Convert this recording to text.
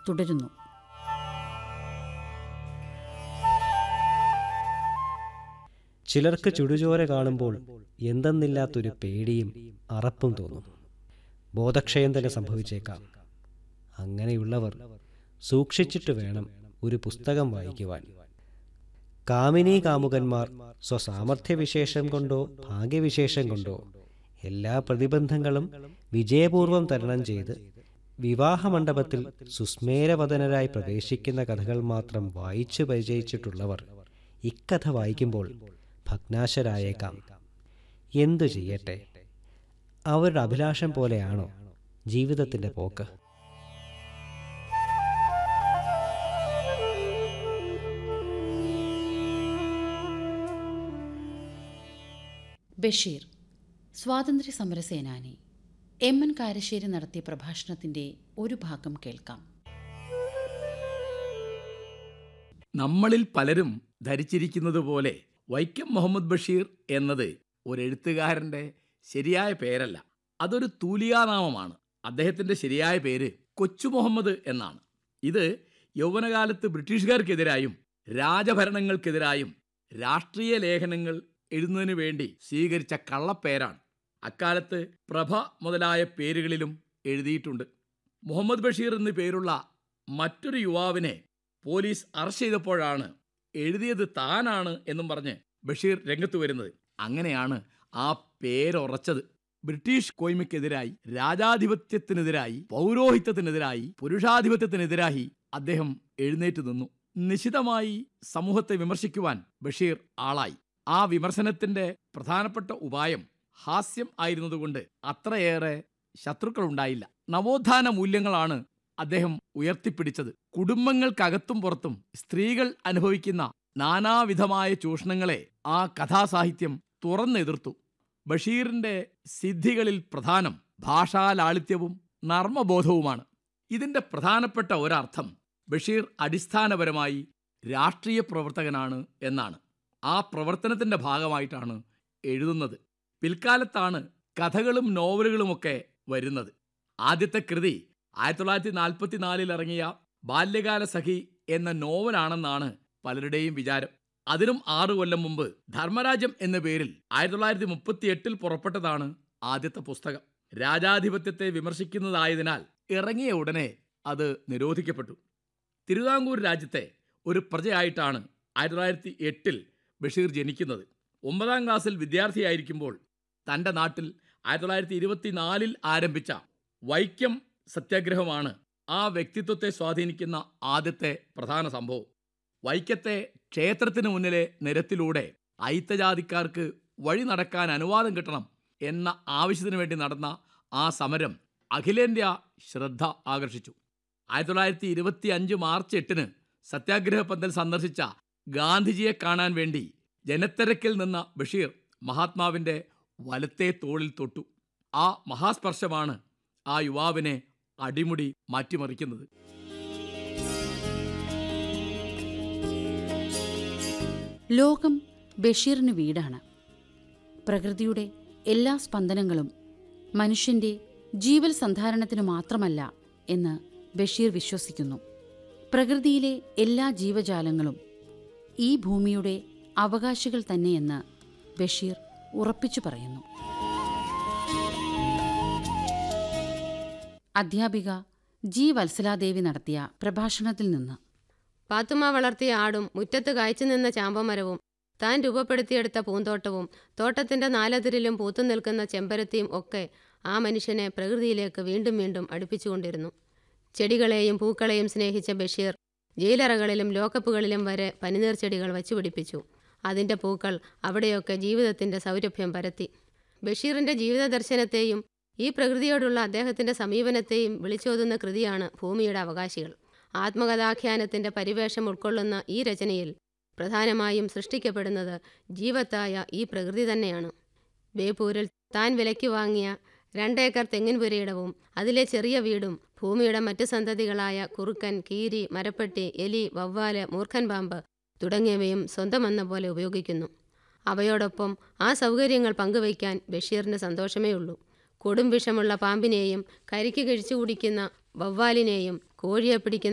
തുടരുന്നു ചിലർക്ക് ചുടുചോര കാണുമ്പോൾ എന്തെന്നില്ലാത്തൊരു പേടിയും അറപ്പും തോന്നും ബോധക്ഷയം തന്നെ സംഭവിച്ചേക്കാം അങ്ങനെയുള്ളവർ സൂക്ഷിച്ചിട്ട് വേണം ഒരു പുസ്തകം വായിക്കുവാൻ കാമിനി കാമുകന്മാർ സ്വസാമർഥ്യവിശേഷം കൊണ്ടോ ഭാഗ്യവിശേഷം കൊണ്ടോ എല്ലാ പ്രതിബന്ധങ്ങളും വിജയപൂർവം തരണം ചെയ്ത് വിവാഹമണ്ഡപത്തിൽ സുസ്മേരവദനരായി പ്രവേശിക്കുന്ന കഥകൾ മാത്രം വായിച്ചു പരിചയിച്ചിട്ടുള്ളവർ ഇക്കഥ വായിക്കുമ്പോൾ ഭഗ്നാശരായേക്കാം എന്തു ചെയ്യട്ടെ അവരുടെ അഭിലാഷം പോലെയാണോ ജീവിതത്തിന്റെ പോക്ക് ബഷീർ സ്വാതന്ത്ര്യ സമര സേനാനി എം എൻ കാരശ്ശേരി നടത്തിയ പ്രഭാഷണത്തിന്റെ ഒരു ഭാഗം കേൾക്കാം നമ്മളിൽ പലരും ധരിച്ചിരിക്കുന്നത് പോലെ വൈക്കം മുഹമ്മദ് ബഷീർ എന്നത് ഒരു എഴുത്തുകാരൻ്റെ ശരിയായ പേരല്ല അതൊരു തൂലികാനാമമാണ് അദ്ദേഹത്തിൻ്റെ ശരിയായ പേര് കൊച്ചു മുഹമ്മദ് എന്നാണ് ഇത് യൗവനകാലത്ത് ബ്രിട്ടീഷുകാർക്കെതിരായും രാജഭരണങ്ങൾക്കെതിരായും രാഷ്ട്രീയ ലേഖനങ്ങൾ എഴുതുന്നതിന് വേണ്ടി സ്വീകരിച്ച കള്ളപ്പേരാണ് അക്കാലത്ത് പ്രഭ മുതലായ പേരുകളിലും എഴുതിയിട്ടുണ്ട് മുഹമ്മദ് ബഷീർ എന്ന് പേരുള്ള മറ്റൊരു യുവാവിനെ പോലീസ് അറസ്റ്റ് ചെയ്തപ്പോഴാണ് എഴുതിയത് താനാണ് എന്നും പറഞ്ഞ് ബഷീർ രംഗത്ത് വരുന്നത് അങ്ങനെയാണ് ആ പേരുറച്ചത് ബ്രിട്ടീഷ് കോയ്മയ്ക്കെതിരായി രാജാധിപത്യത്തിനെതിരായി പൗരോഹിത്യത്തിനെതിരായി പുരുഷാധിപത്യത്തിനെതിരായി അദ്ദേഹം എഴുന്നേറ്റ് നിന്നു നിശിതമായി സമൂഹത്തെ വിമർശിക്കുവാൻ ബഷീർ ആളായി ആ വിമർശനത്തിന്റെ പ്രധാനപ്പെട്ട ഉപായം ഹാസ്യം ആയിരുന്നതുകൊണ്ട് അത്രയേറെ ശത്രുക്കളുണ്ടായില്ല നവോത്ഥാന മൂല്യങ്ങളാണ് അദ്ദേഹം ഉയർത്തിപ്പിടിച്ചത് കുടുംബങ്ങൾക്കകത്തും പുറത്തും സ്ത്രീകൾ അനുഭവിക്കുന്ന നാനാവിധമായ ചൂഷണങ്ങളെ ആ കഥാസാഹിത്യം തുറന്നെതിർത്തു ബഷീറിന്റെ സിദ്ധികളിൽ പ്രധാനം ഭാഷാലാളിത്യവും നർമ്മബോധവുമാണ് ഇതിന്റെ പ്രധാനപ്പെട്ട ഒരർത്ഥം ബഷീർ അടിസ്ഥാനപരമായി രാഷ്ട്രീയ പ്രവർത്തകനാണ് എന്നാണ് ആ പ്രവർത്തനത്തിന്റെ ഭാഗമായിട്ടാണ് എഴുതുന്നത് പിൽക്കാലത്താണ് കഥകളും നോവലുകളുമൊക്കെ വരുന്നത് ആദ്യത്തെ കൃതി ആയിരത്തി തൊള്ളായിരത്തി നാൽപ്പത്തിനാലിൽ ഇറങ്ങിയ ബാല്യകാല സഖി എന്ന നോവലാണെന്നാണ് പലരുടെയും വിചാരം അതിനും ആറു കൊല്ലം മുമ്പ് ധർമ്മരാജ്യം എന്ന പേരിൽ ആയിരത്തി തൊള്ളായിരത്തി മുപ്പത്തി എട്ടിൽ പുറപ്പെട്ടതാണ് ആദ്യത്തെ പുസ്തകം രാജാധിപത്യത്തെ വിമർശിക്കുന്നതായതിനാൽ ഇറങ്ങിയ ഉടനെ അത് നിരോധിക്കപ്പെട്ടു തിരുവിതാംകൂർ രാജ്യത്തെ ഒരു പ്രജയായിട്ടാണ് ആയിരത്തി തൊള്ളായിരത്തി എട്ടിൽ ബഷീർ ജനിക്കുന്നത് ഒമ്പതാം ക്ലാസ്സിൽ വിദ്യാർത്ഥിയായിരിക്കുമ്പോൾ തൻ്റെ നാട്ടിൽ ആയിരത്തി തൊള്ളായിരത്തി ഇരുപത്തിനാലിൽ ആരംഭിച്ച വൈക്കം സത്യാഗ്രഹമാണ് ആ വ്യക്തിത്വത്തെ സ്വാധീനിക്കുന്ന ആദ്യത്തെ പ്രധാന സംഭവം വൈക്കത്തെ ക്ഷേത്രത്തിന് മുന്നിലെ നിരത്തിലൂടെ അയിത്തജാതിക്കാർക്ക് വഴി നടക്കാൻ അനുവാദം കിട്ടണം എന്ന ആവശ്യത്തിനു വേണ്ടി നടന്ന ആ സമരം അഖിലേന്ത്യാ ശ്രദ്ധ ആകർഷിച്ചു ആയിരത്തി തൊള്ളായിരത്തി ഇരുപത്തി അഞ്ച് മാർച്ച് എട്ടിന് സത്യാഗ്രഹ പന്തൽ സന്ദർശിച്ച ഗാന്ധിജിയെ കാണാൻ വേണ്ടി ജനത്തിരക്കിൽ നിന്ന ബഷീർ മഹാത്മാവിൻ്റെ വലത്തെ തോളിൽ തൊട്ടു ആ മഹാസ്പർശമാണ് ആ യുവാവിനെ അടിമുടി മാറ്റിമറിക്കുന്നത് ലോകം ബഷീറിന് വീടാണ് പ്രകൃതിയുടെ എല്ലാ സ്പന്ദനങ്ങളും മനുഷ്യന്റെ ജീവൽ സന്ധാരണത്തിനു മാത്രമല്ല എന്ന് ബഷീർ വിശ്വസിക്കുന്നു പ്രകൃതിയിലെ എല്ലാ ജീവജാലങ്ങളും ഈ ഭൂമിയുടെ അവകാശികൾ തന്നെയെന്ന് ബഷീർ ഉറപ്പിച്ചു പറയുന്നു അധ്യാപിക ജി വത്സലാദേവി നടത്തിയ പ്രഭാഷണത്തിൽ നിന്ന് പാത്തുമ്മ വളർത്തിയ ആടും മുറ്റത്ത് കായ്ച്ചു നിന്ന ചാമ്പമരവും താൻ രൂപപ്പെടുത്തിയെടുത്ത പൂന്തോട്ടവും തോട്ടത്തിന്റെ നാലതിരിലും പൂത്തു നിൽക്കുന്ന ചെമ്പരത്തിയും ഒക്കെ ആ മനുഷ്യനെ പ്രകൃതിയിലേക്ക് വീണ്ടും വീണ്ടും അടുപ്പിച്ചുകൊണ്ടിരുന്നു ചെടികളെയും പൂക്കളെയും സ്നേഹിച്ച ബഷീർ ജയിലറകളിലും ലോക്കപ്പുകളിലും വരെ പനിനീർ ചെടികൾ വച്ചുപിടിപ്പിച്ചു അതിൻ്റെ പൂക്കൾ അവിടെയൊക്കെ ജീവിതത്തിൻ്റെ സൗരഭ്യം പരത്തി ബഷീറിൻ്റെ ജീവിത ദർശനത്തെയും ഈ പ്രകൃതിയോടുള്ള അദ്ദേഹത്തിൻ്റെ സമീപനത്തെയും വിളിച്ചോതുന്ന കൃതിയാണ് ഭൂമിയുടെ അവകാശികൾ ആത്മകഥാഖ്യാനത്തിൻ്റെ പരിവേഷം ഉൾക്കൊള്ളുന്ന ഈ രചനയിൽ പ്രധാനമായും സൃഷ്ടിക്കപ്പെടുന്നത് ജീവത്തായ ഈ പ്രകൃതി തന്നെയാണ് ബേപ്പൂരിൽ താൻ വിലയ്ക്ക് വാങ്ങിയ രണ്ടേക്കർ തെങ്ങിൻ പുരയിടവും അതിലെ ചെറിയ വീടും ഭൂമിയുടെ മറ്റ് സന്തതികളായ കുറുക്കൻ കീരി മരപ്പെട്ടി എലി വവ്വാല് മൂർഖൻ പാമ്പ് തുടങ്ങിയവയും സ്വന്തമെന്ന പോലെ ഉപയോഗിക്കുന്നു അവയോടൊപ്പം ആ സൗകര്യങ്ങൾ പങ്കുവയ്ക്കാൻ ബഷീറിന് സന്തോഷമേ ഉള്ളൂ കൊടും വിഷമുള്ള പാമ്പിനെയും കരിക്ക് കഴിച്ചു കുടിക്കുന്ന വവ്വാലിനെയും കോഴിയെ പിടിക്കുന്ന